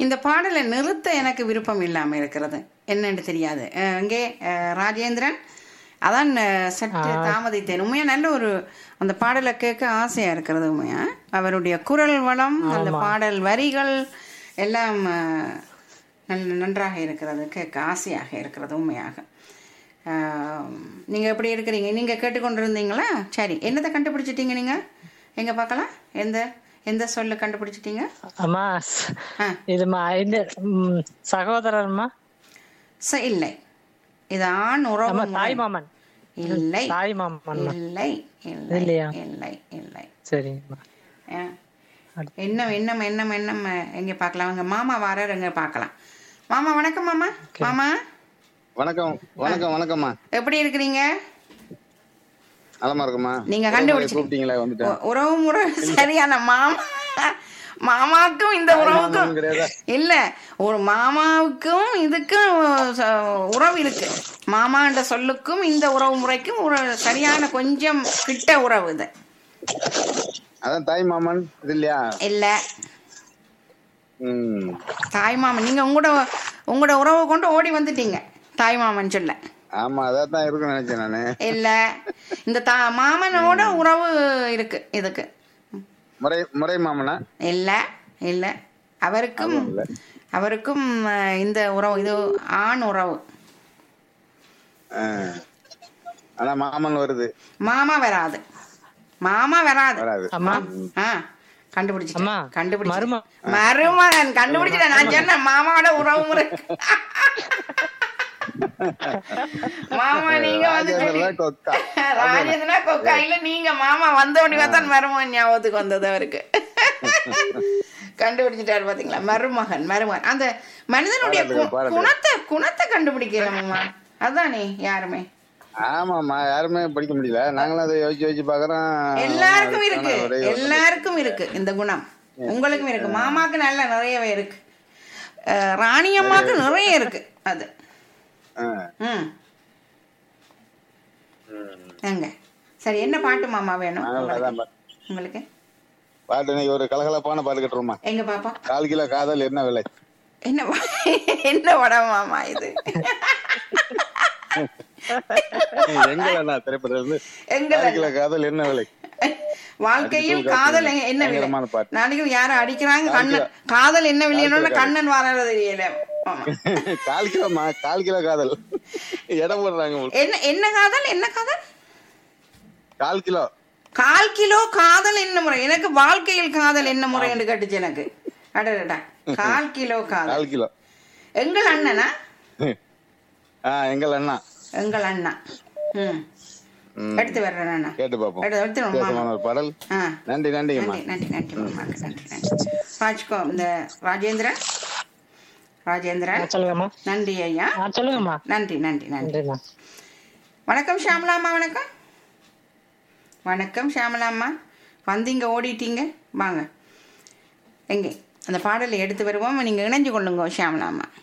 இந்த பாடலை நிறுத்த எனக்கு விருப்பம் இல்லாமல் இருக்கிறது என்னன்னு தெரியாது அஹ் இங்கே அஹ், ராஜேந்திரன் அதான் அஹ், சற்று தாமதித்தேன் உண்மையா நல்ல ஒரு அந்த பாடலை கேட்க ஆசையா இருக்கிறது உண்மையா அவருடைய குரல் வளம் அந்த பாடல் வரிகள் எல்லாம் அஹ், நல்ல நன்றாக இருக்கிறது கேட்க ஆசையாக இருக்கிறது உண்மையாக அஹ், நீங்க எப்படி இருக்கிறீங்க நீங்க கேட்டுக்கொண்டிருந்தீங்களா சரி என்னத்தை கண்டுபிடிச்சிட்டீங்க நீங்க எங்க பார்க்கலாம் எந்த எந்த சொல்ல கண்டுபிடிச்சிட்டீங்க அம்மா ஸ்- ஆ இதுமா இந்த ம், சகோதரர்மா ச இல்லை இது ஆண் உறவு அம்மா முறை. தாய் மாமன் இல்லை தாய் மாமன் இல்லை இல்லை இல்லையா? இல்லை இல்லை சரிங்கம்மா ஆ. என்ன என்ன என்ன என்ன எங்க பார்க்கலாம் எங்க மாமா வராரு எங்க பார்க்கலாம் மாமா வணக்கம் மாமா மாமா வணக்கம் வணக்கம் வணக்கம்மா எப்படி இருக்கிறீங்க நலமா இருக்குமா நீங்க கண்டுபிடிச்சிட்டீங்க கூப்பிட்டீங்களா வந்துட்டேன் உ- உறவு முறை சரியான மாமா மாமாவுக்கும் இந்த உறவுக்கும் மாமன் கிடையாதா? இல்ல ஒரு மாமாவுக்கும் இதுக்கும் ச- உறவு இருக்கு மாமான்ற சொல்லுக்கும் இந்த உறவு முறைக்கும் ஒரு சரியான கொஞ்சம் கிட்ட உறவு இது அதான் தாய் மாமன் இது இல்லையா இல்ல ம் தாய் மாமன் நீங்க உங்களோட உங்களோட உறவை கொண்டு ஓடி வந்துட்டீங்க தாய் மாமன் சொல்ல ஆமா அதான் தான் இருக்குன்னு நினைச்சேன் நானு இல்ல இந்த தா மாமனோட உறவு இருக்கு இதுக்கு முறை முறை மாமனா இல்ல இல்ல அவருக்கும் இல்ல. அவருக்கும் அஹ், இந்த உறவு இது ஆண் உறவு ஆ. ஆனா மாமன் வருது மாமா வராது மாமா வராது வராது அம்மா ஆ கண்டுபிடிச்சிட்டேன் அம்மா, கண்டுபிடிச்சிட்டேன் மரும- மருமகன் கண்டுபிடிச்சிட்டேன் நான் சொன்னேன் மாமாவோட உறவு முறை மாமா நீங்க வந்து சொல்லி ராஜேந்திரன் கொக்கா ராஜேந்திரா கொக்கா இல்ல நீங்க மாமா வந்தவனி தான் மருமகன் ஞாபகத்துக்கு வந்தது அவருக்கு கண்டுபிடிச்சிட்டாரு பாத்தீங்களா மருமகன் மருமகன் அந்த மனிதனுடைய கு- பாராட்டுகள், பாராட்டுகள். குணத்தை குணத்தை கண்டுபிடிக்கலாமா அதானே யாருமே ஆமாம்மா யாருமே படிக்க முடியல நாங்களும் அதை யோசிச்சு யோசிச்சு பாக்குறோம் எல்லாருக்கும் இருக்கு அதுக்கான ஒரே யோசனை. எல்லாருக்கும் இருக்கு இந்த குணம் உங்களுக்கும் இருக்கு மாமாக்கு நல்ல நிறையவே இருக்கு அஹ், ராணி அம்மாக்கு நிறைய இருக்கு அது ஆ. ம் எங்க சரி என்ன பாட்டு மாமா வேணும் நாங்களும் உங்களுக்கு? அதான் பா- உங்களுக்கு பாட்டு இன்னைக்கு ஒரு கலகலப்பான பாட்டு கட்டுறோமா எங்க பாப்பா கால் கிலோ காதல் என்ன விலை என்ன பா- என்ன படம் மாமா இது எங்கள் அண்ணா திரைப்படம் இருந்து எங்கள் கால் கிலோ காதல் என்ன விலை வாழ்க்கையில் அடிச்சு காதல் காட்டுங்க. என்ன விலை பயங்கரமான பாட்டு. நாளைக்கு யாரும் அடிக்கிறாங்க கண்ணன் காதல் என்ன விலைன்னு கண்ணன் வர்றது தெரியல மாமா கால் கிலோமா கால் கிலோ காதல் எடை போடுறாங்க உங்களுக்கு. என்ன என்ன காதல் என்ன காதல் கால் கிலோ கால் கிலோ காதல் என்ன முறை எனக்கு வாழ்க்கையில் காதல் என்ன முறை என்று கேட்டுச்சு எனக்கு அடடா கால் கிலோ காதல் கால் கிலோ எங்கள் அண்ணனா ஆ எங்கள் அண்ணா எங்கள் அண்ணா ம் ம். எடுத்து வர்றேன் அண்ணா கேட்டு பார்ப்போம் எடுத்து எடுத்து மாமா வித்தியாசமான ஒரு பாடல் ஆ நன்றி நன்றிங்கம்மா நன்றி நன்றி நன்றி மாமாக்கு நன்றி நன்றி வாச்சுக்கோ இந்த ராஜேந்திரன் ராஜேந்திரன் சொல்லுங்கம்மா நன்றி ஐயா ஆ சொல்லுங்கம்மா நன்றி நன்றி நன்றி நன்றிம்மா வணக்கம் ஷியாமலாம்மா வணக்கம் வணக்கம் ஷியாமலாம்மா வந்தீங்க ஓடிட்டீங்க வாங்க எங்கே அந்த பாடலை எடுத்து வருவோம் நீங்கள் இணைஞ்சு கொள்ளுங்க ஷியாமலாம்மா